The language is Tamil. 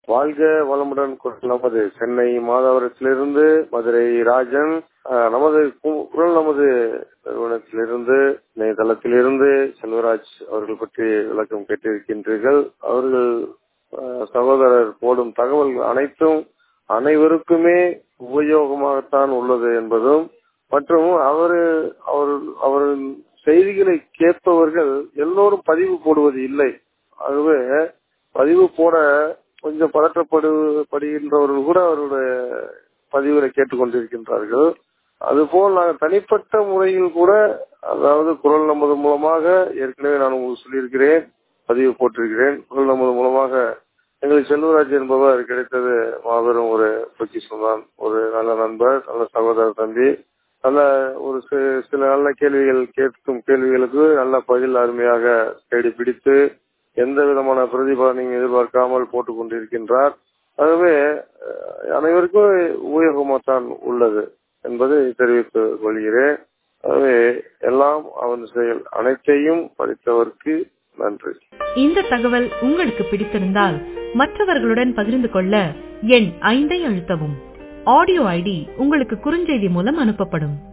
வாழ்க வளமுடன் குரல் நமது சென்னை மாதவரத்திலிருந்து மதுரை ராஜன் அஹ், நமது கு- குரல் நமது நிறுவனத்திலிருந்து இணையதளத்திலிருந்து செல்வராஜ் அவர்கள் பற்றி விளக்கம் கேட்டிருக்கின்றீர்கள் அவர்கள் அஹ், சகோதரர் போடும் தகவல் அனைத்தும் அனைவருக்குமே உபயோகமாகத்தான் உள்ளது என்பதும் மற்றும் அவரு அவர் அவரின் செய்திகளை கேட்பவர்கள் எல்லோரும் பதிவு போடுவது இல்லை ஆகவே பதிவு போட கொஞ்சம் பதற்றப்படுகின்றவர்கள் கூட அவருடைய பதிவுகளை கேட்டுக்கொண்டிருக்கின்றார்கள் அதுபோல் நாங்கள் தனிப்பட்ட முறையில் கூட அதாவது குரல் நமது மூலமாக ஏற்கனவே நான் உங்களுக்கு சொல்லியிருக்கிறேன் பதிவு போட்டிருக்கிறேன் குரல் நமது மூலமாக எங்களுக்கு செல்வராஜ் என்பவர் கிடைத்தது மாபெரும் ஒரு பொக்கிஷம் தான் ஒரு நல்ல நண்பர் நல்ல சகோதர தம்பி நல்ல ஒரு சி- சில நல்ல கேள்விகள் கேட்கும் கேள்விகளுக்கு நல்ல பதில் அருமையாக தேடி பிடித்து எந்த விதமான பிரதிபலனையும் எதிர்பார்க்காமல் போட்டுக் கொண்டிருக்கின்றார் ஆகவே அஹ், அனைவருக்கும் உபயோகமாகத்தான் உள்ளது என்பதை தெரிவித்துக் கொள்கிறேன் ஆகவே எல்லாம் அவன் செயல் அனைத்தையும் படித்தவர்க்கு நன்றி இந்த தகவல் உங்களுக்கு பிடித்திருந்தால் மற்றவர்களுடன் பகிர்ந்து கொள்ள எண் ஐந்தை அழுத்தவும் ஆடியோ ஐடி உங்களுக்கு குறுஞ்செய்தி மூலம் அனுப்பப்படும்